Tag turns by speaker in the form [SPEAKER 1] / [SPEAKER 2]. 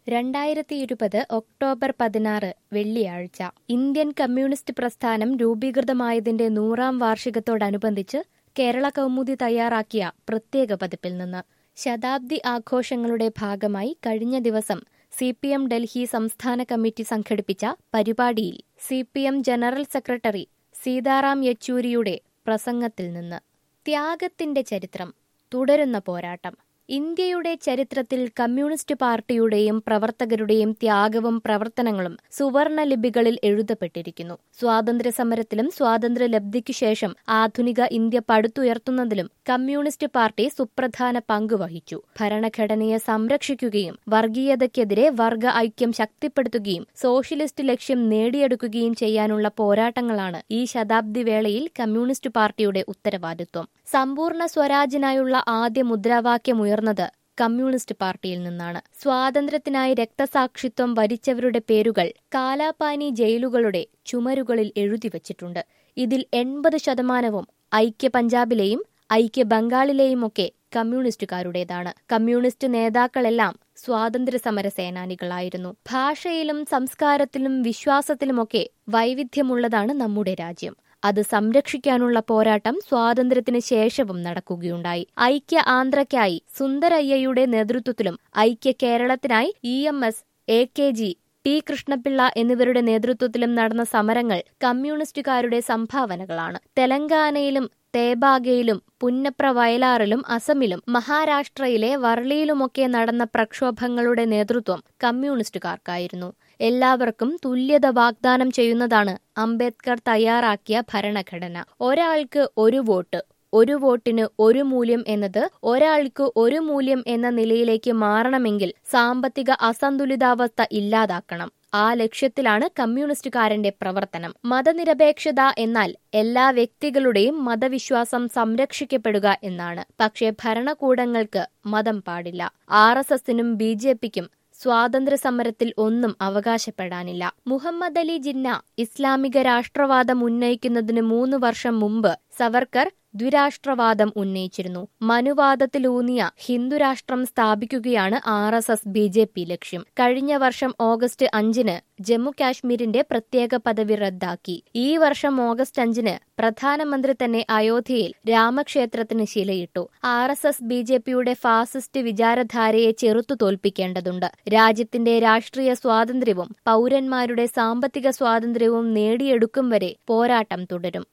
[SPEAKER 1] രണ്ടായിരത്തി ഇരുപത് ഒക്ടോബർ പതിനാറ് വെള്ളിയാഴ്ച ഇന്ത്യൻ കമ്മ്യൂണിസ്റ്റ് പ്രസ്ഥാനം രൂപീകൃതമായതിന്റെ നൂറാം വാർഷികത്തോടനുബന്ധിച്ച് കേരള കൗമുദി തയ്യാറാക്കിയ പ്രത്യേക പതിപ്പിൽ നിന്ന് ശതാബ്ദി ആഘോഷങ്ങളുടെ ഭാഗമായി കഴിഞ്ഞ ദിവസം സി പി എം ഡൽഹി സംസ്ഥാന കമ്മിറ്റി സംഘടിപ്പിച്ച പരിപാടിയിൽ C P M general secretary Sitaram യെച്ചൂരിയുടെ പ്രസംഗത്തിൽ നിന്ന് ത്യാഗത്തിന്റെ ചരിത്രം തുടരുന്ന പോരാട്ടം ഇന്ത്യയുടെ ചരിത്രത്തിൽ കമ്മ്യൂണിസ്റ്റ് പാർട്ടിയുടെയും പ്രവർത്തകരുടെയും ത്യാഗവും പ്രവർത്തനങ്ങളും സുവർണ ലിപികളിൽ എഴുതപ്പെട്ടിരിക്കുന്നു സ്വാതന്ത്ര്യ സമരത്തിലും സ്വാതന്ത്ര്യ ലബ്ധിക്കു ശേഷം ആധുനിക ഇന്ത്യ പടുത്തുയർത്തുന്നതിലും കമ്മ്യൂണിസ്റ്റ് പാർട്ടി സുപ്രധാന പങ്ക് വഹിച്ചു ഭരണഘടനയെ സംരക്ഷിക്കുകയും വർഗീയതയ്ക്കെതിരെ വർഗ ഐക്യം ശക്തിപ്പെടുത്തുകയും സോഷ്യലിസ്റ്റ് ലക്ഷ്യം നേടിയെടുക്കുകയും ചെയ്യാനുള്ള പോരാട്ടങ്ങളാണ് ഈ ശതാബ്ദി വേളയിൽ കമ്മ്യൂണിസ്റ്റ് പാർട്ടിയുടെ ഉത്തരവാദിത്വം സമ്പൂർണ്ണ സ്വരാജിനായുള്ള ആദ്യ മുദ്രാവാക്യമുയർന്നത് കമ്മ്യൂണിസ്റ്റ് പാർട്ടിയിൽ നിന്നാണ് സ്വാതന്ത്ര്യത്തിനായി രക്തസാക്ഷിത്വം വരിച്ചവരുടെ പേരുകൾ കാലാപാനി ജയിലുകളുടെ ചുമരുകളിൽ എഴുതിവച്ചിട്ടുണ്ട് ഇതിൽ എൺപത് ശതമാനവും ഐക്യ പഞ്ചാബിലെയും ഐക്യ ബംഗാളിലെയുമൊക്കെ കമ്മ്യൂണിസ്റ്റുകാരുടേതാണ് കമ്മ്യൂണിസ്റ്റ് നേതാക്കളെല്ലാം സ്വാതന്ത്ര്യ സമര സേനാനികളായിരുന്നു ഭാഷയിലും സംസ്കാരത്തിലും വിശ്വാസത്തിലുമൊക്കെ വൈവിധ്യമുള്ളതാണ് നമ്മുടെ രാജ്യം അത് സംരക്ഷിക്കാനുള്ള പോരാട്ടം സ്വാതന്ത്ര്യത്തിന് ശേഷവും നടക്കുകയുണ്ടായി ഐക്യ ആന്ധ്രയ്ക്കായി സുന്ദരയ്യയുടെ നേതൃത്വത്തിലും ഐക്യ കേരളത്തിനായി E M S A K G T Krishnapillai എന്നിവരുടെ നേതൃത്വത്തിലും നടന്ന സമരങ്ങൾ കമ്മ്യൂണിസ്റ്റുകാരുടെ സംഭാവനകളാണ് തെലങ്കാനയിലും തേബാഗയിലും പുന്നപ്ര വയലാറിലും അസമിലും മഹാരാഷ്ട്രയിലെ വർളിയിലുമൊക്കെ നടന്ന പ്രക്ഷോഭങ്ങളുടെ നേതൃത്വം കമ്മ്യൂണിസ്റ്റുകാർക്കായിരുന്നു എല്ലാവർക്കും തുല്യത വാഗ്ദാനം ചെയ്യുന്നതാണ് അംബേദ്കർ തയ്യാറാക്കിയ ഭരണഘടന ഒരാൾക്ക് ഒരു വോട്ട് ഒരു വോട്ടിന് ഒരു മൂല്യം എന്നത് ഒരാൾക്ക് ഒരു മൂല്യം എന്ന നിലയിലേക്ക് മാറണമെങ്കിൽ സാമ്പത്തിക അസന്തുലിതാവസ്ഥ ഇല്ലാതാക്കണം ആ ലക്ഷ്യത്തിലാണ് കമ്മ്യൂണിസ്റ്റുകാരന്റെ പ്രവർത്തനം മതനിരപേക്ഷത എന്നാൽ എല്ലാ വ്യക്തികളുടെയും മതവിശ്വാസം സംരക്ഷിക്കപ്പെടുക എന്നാണ് പക്ഷേ ഭരണകൂടങ്ങൾക്ക് മതം പാടില്ല ആർ എസ് എസിനും ബി ജെ പിക്കും സ്വാതന്ത്ര്യ സമരത്തിൽ ഒന്നും അവകാശപ്പെടാനില്ല മുഹമ്മദ് അലി ജിന്ന ഇസ്ലാമിക രാഷ്ട്രവാദം ഉന്നയിക്കുന്നതിന് മൂന്ന് വർഷം മുമ്പ് സവർക്കർ ദ്വിരാഷ്ട്രവാദം ഉന്നയിച്ചിരുന്നു മനുവാദത്തിലൂന്നിയ ഹിന്ദുരാഷ്ട്രം സ്ഥാപിക്കുകയാണ് R S S B J P ലക്ഷ്യം കഴിഞ്ഞ വർഷം ഓഗസ്റ്റ് അഞ്ചിന് ജമ്മു കാശ്മീരിന്റെ പ്രത്യേക പദവി റദ്ദാക്കി ഈ വർഷം ഓഗസ്റ്റ് അഞ്ചിന് പ്രധാനമന്ത്രി തന്നെ അയോധ്യയിൽ രാമക്ഷേത്രത്തിന് ശിലയിട്ടു R S S B J പിയുടെ ഫാസിസ്റ്റ് വിചാരധാരയെ ചെറുത്തു തോൽപ്പിക്കേണ്ടതുണ്ട് രാജ്യത്തിന്റെ രാഷ്ട്രീയ സ്വാതന്ത്ര്യവും പൗരന്മാരുടെ സാമ്പത്തിക സ്വാതന്ത്ര്യവും നേടിയെടുക്കും വരെ പോരാട്ടം തുടരും